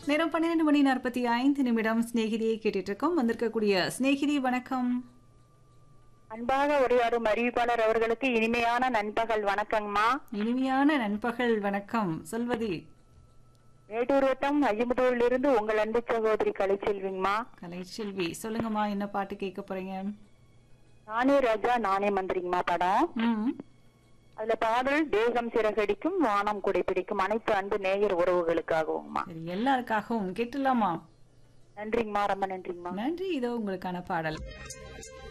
நேரம் பன்னிரெண்டு மணி நாற்பத்தி ஐந்து நிமிடம் சிநேகிதியை கேட்டுட்டு இருக்கோம் வந்திருக்கக்கூடிய சிநேகிதி வணக்கம் அன்பாக உரையாடும் அறிவிப்பாளர் அவர்களுக்கு இனிமையான நண்பகல் வணக்கங்கம்மா இனிமையான நண்பகல் வணக்கம் சொல்வதி மேட்டூர் வட்டம் ஐயமுதூரிலிருந்து உங்கள் அன்பு சகோதரி கலைச்செல்விங்கம்மா கலைச்செல்வி சொல்லுங்கம்மா என்ன பாட்டு கேட்க போறீங்க நானே ராஜா நானே மந்திரிங்கம்மா படம் ம் அதுல பாடல் தேகம் சிறகடிக்கும் வானம் குடைப்பிடிக்கும் அனைத்து அன்பு நேயர் உறவுகளுக்காகவும்மா சரி எல்லாருக்காகவும் கேட்டுலாமா நன்றிங்கம்மா ரொம்ப நன்றிங்கம்மா நன்றி இதோ உங்களுக்கான பாடல்